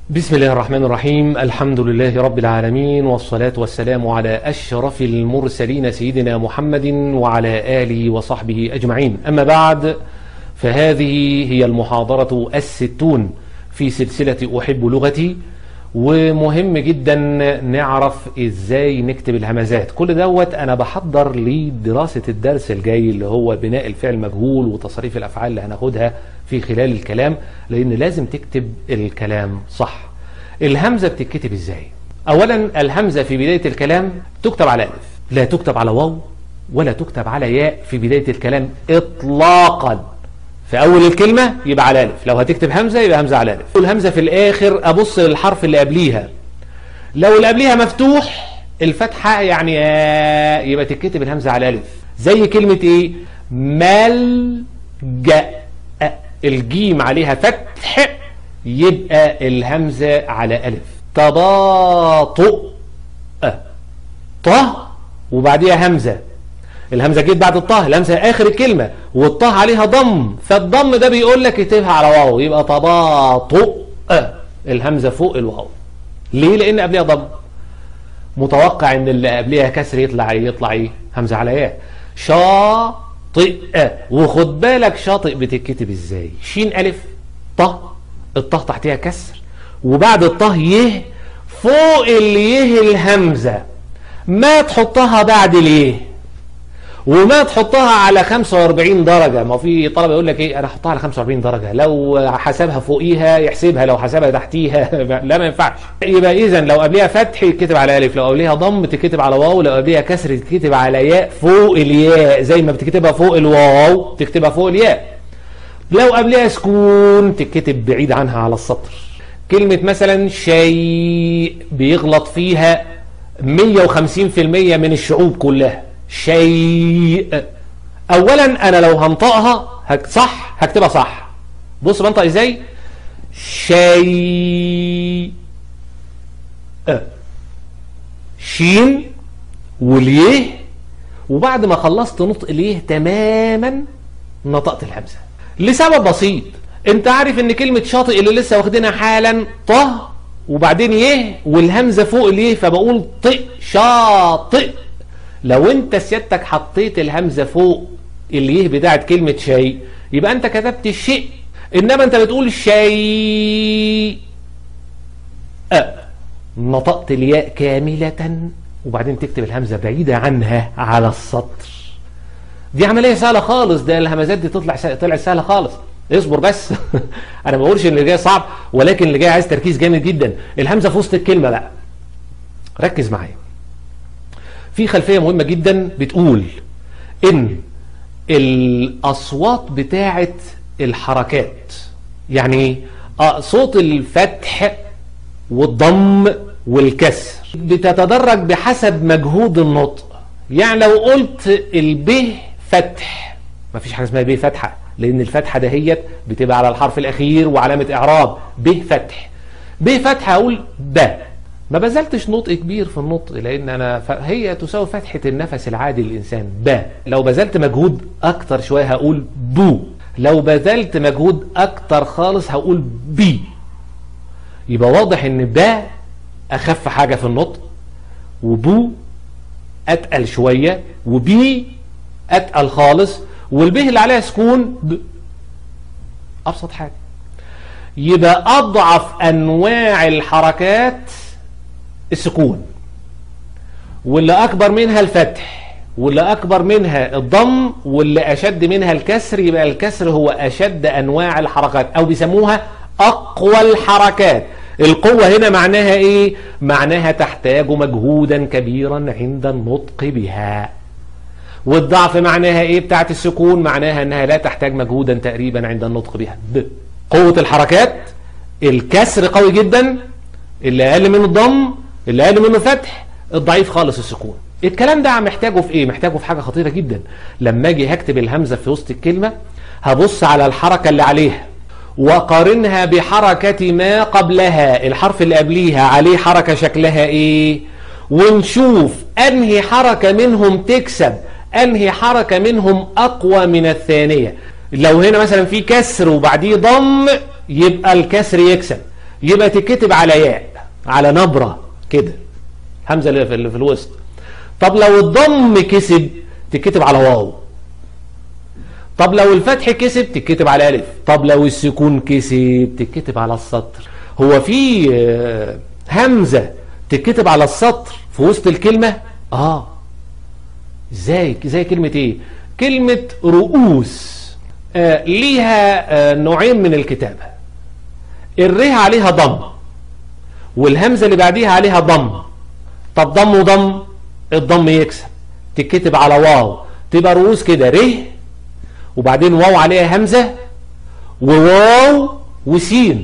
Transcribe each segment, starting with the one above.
بسم الله الرحمن الرحيم الحمد لله رب العالمين والصلاة والسلام على أشرف المرسلين سيدنا محمد وعلى آله وصحبه أجمعين أما بعد فهذه هي المحاضرة الستون في سلسلة أحب لغتي ومهم جدا نعرف ازاي نكتب الهمزات كل دوت انا بحضر لدراسة الدرس الجاي اللي هو بناء الفعل مجهول وتصريف الافعال اللي هناخدها في خلال الكلام لان لازم تكتب الكلام صح الهمزة بتتكتب ازاي اولا الهمزة في بداية الكلام تكتب على الف لا تكتب على واو ولا تكتب على ياء في بداية الكلام اطلاقا في اول الكلمة يبقى على الف لو هتكتب همزة يبقى همزة على الف الهمزة في الاخر ابص للحرف اللي قبليها لو اللي قبليها مفتوح الفتحة يعني آه يبقى تتكتب الهمزة على الف زي كلمة ايه ملجأ الجيم عليها فتح يبقى الهمزة على الف تباطؤ طه وبعديها همزة الهمزة جيت بعد الطه الهمزة آخر الكلمة والطه عليها ضم فالضم ده بيقول لك اكتبها على واو يبقى تباطؤ الهمزة فوق الواو ليه لأن قبلها ضم متوقع ان اللي قبلها كسر يطلع ايه يطلع ايه همزة على ياء شاطئ وخد بالك شاطئ بتتكتب ازاي شين ألف طه الطه تحتها كسر وبعد الطه يه فوق اليه الهمزة ما تحطها بعد اليه وما تحطها على 45 درجة ما في طلبة يقول لك ايه انا احطها على 45 درجة لو حسبها فوقيها يحسبها لو حسبها تحتيها لا ما ينفعش يبقى اذا لو قبلها فتح يتكتب على الف لو قبلها ضم تتكتب على واو لو قبلها كسر تتكتب على ياء فوق الياء زي ما بتكتبها فوق الواو تكتبها فوق الياء لو قبلها سكون تتكتب بعيد عنها على السطر كلمة مثلا شيء بيغلط فيها 150% من الشعوب كلها شيء اولا انا لو هنطقها هك صح هكتبها صح بص بنطق ازاي شيء شين واليه وبعد ما خلصت نطق اليه تماما نطقت الهمزه لسبب بسيط انت عارف ان كلمه شاطئ اللي لسه واخدينها حالا طه وبعدين يه والهمزه فوق اليه فبقول طئ شاطئ لو انت سيادتك حطيت الهمزة فوق اليه بتاعت كلمة شيء يبقى انت كتبت الشيء انما انت بتقول شيء أه. نطقت الياء كاملة وبعدين تكتب الهمزة بعيدة عنها على السطر دي عملية سهلة خالص ده الهمزات دي تطلع طلعت سهلة خالص اصبر بس انا ما بقولش ان اللي جاي صعب ولكن اللي جاي عايز تركيز جامد جدا الهمزة في وسط الكلمة بقى ركز معايا في خلفية مهمة جدا بتقول ان الاصوات بتاعه الحركات يعني آه صوت الفتح والضم والكسر بتتدرج بحسب مجهود النطق يعني لو قلت الب فتح ما فيش حاجه اسمها ب فتحه لان الفتحه دهيت بتبقى على الحرف الاخير وعلامه اعراب ب فتح ب فتحه اقول ب ما بذلتش نطق كبير في النطق لان انا هي تساوي فتحه النفس العادي للانسان ب لو بذلت مجهود اكتر شويه هقول بو لو بذلت مجهود اكتر خالص هقول بي يبقى واضح ان ب اخف حاجه في النطق وبو اتقل شويه وبي اتقل خالص والبه اللي عليها سكون ب ابسط حاجه يبقى اضعف انواع الحركات السكون واللي أكبر منها الفتح واللي أكبر منها الضم واللي أشد منها الكسر يبقى الكسر هو أشد أنواع الحركات أو بيسموها أقوى الحركات القوة هنا معناها إيه؟ معناها تحتاج مجهودا كبيرا عند النطق بها والضعف معناها إيه بتاعت السكون معناها أنها لا تحتاج مجهودا تقريبا عند النطق بها ب. قوة الحركات الكسر قوي جدا اللي أقل من الضم اللي اقل منه فتح الضعيف خالص السكون الكلام ده محتاجه في ايه محتاجه في حاجه خطيره جدا لما اجي هكتب الهمزه في وسط الكلمه هبص على الحركه اللي عليها وقارنها بحركه ما قبلها الحرف اللي قبليها عليه حركه شكلها ايه ونشوف انهي حركه منهم تكسب انهي حركه منهم اقوى من الثانيه لو هنا مثلا في كسر وبعديه ضم يبقى الكسر يكسب يبقى تتكتب على ياء على نبرة كده همزة اللي في, اللي في الوسط طب لو الضم كسب تتكتب على واو طب لو الفتح كسب تتكتب على ألف طب لو السكون كسب تتكتب على السطر هو في آه، همزة تتكتب على السطر في وسط الكلمة اه ازاي زي كلمة ايه كلمة رؤوس آه ليها آه نوعين من الكتابة الره عليها ضم والهمزة اللي بعديها عليها ضم طب ضم وضم الضم يكسب تتكتب على واو تبقى رؤوس كده ره وبعدين واو عليها همزة وواو وسين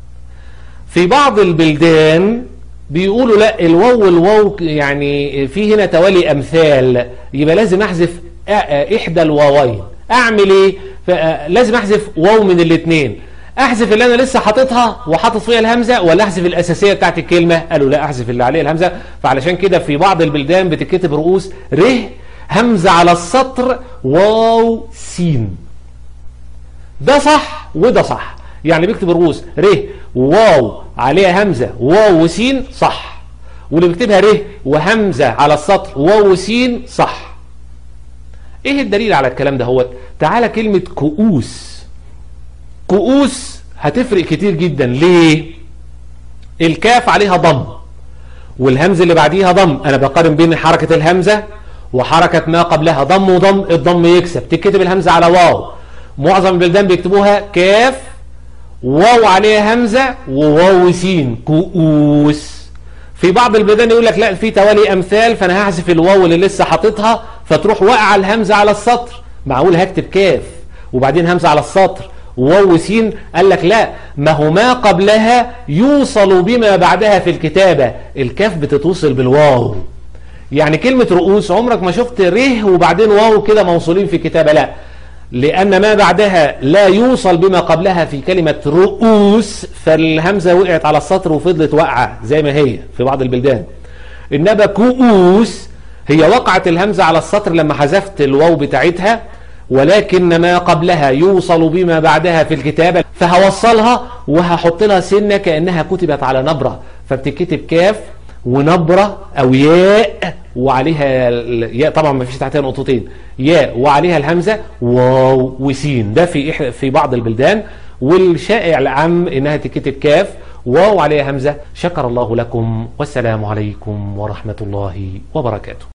في بعض البلدان بيقولوا لا الواو والواو يعني في هنا توالي امثال يبقى لازم احذف احدى الواوين اعمل ايه لازم احذف واو من الاثنين احذف اللي انا لسه حاططها وحاطط فيها الهمزه ولا احذف الاساسيه بتاعت الكلمه قالوا لا احذف اللي عليه الهمزه فعلشان كده في بعض البلدان بتتكتب رؤوس ره همزه على السطر واو سين ده صح وده صح يعني بيكتب رؤوس ر واو عليها همزة واو وسين صح واللي بيكتبها ر وهمزة على السطر واو وسين صح ايه الدليل على الكلام ده هو تعالى كلمة كؤوس كؤوس هتفرق كتير جدا ليه الكاف عليها ضم والهمزة اللي بعديها ضم انا بقارن بين حركة الهمزة وحركة ما قبلها ضم وضم الضم يكسب تكتب الهمزة على واو معظم البلدان بيكتبوها كاف واو عليها همزة وواو سين كؤوس في بعض البلدان يقول لك لا في توالي امثال فانا هحذف الواو اللي لسه حاططها فتروح واقعه الهمزه على السطر معقول هكتب كاف وبعدين همزه على السطر واو سين قال لك لا ما هو ما قبلها يوصل بما بعدها في الكتابه الكاف بتتوصل بالواو يعني كلمه رؤوس عمرك ما شفت ره وبعدين واو كده موصولين في كتابه لا لأن ما بعدها لا يوصل بما قبلها في كلمة رؤوس فالهمزة وقعت على السطر وفضلت واقعة زي ما هي في بعض البلدان إنما كؤوس هي وقعت الهمزة على السطر لما حذفت الواو بتاعتها ولكن ما قبلها يوصل بما بعدها في الكتابة فهوصلها وهحط لها سنة كأنها كتبت على نبرة فبتكتب كاف ونبرة أو ياء وعليها ياء طبعا ما فيش تحتها نقطتين ياء وعليها الهمزة واو وسين ده في في بعض البلدان والشائع العام انها تكتب كاف واو عليها همزة شكر الله لكم والسلام عليكم ورحمة الله وبركاته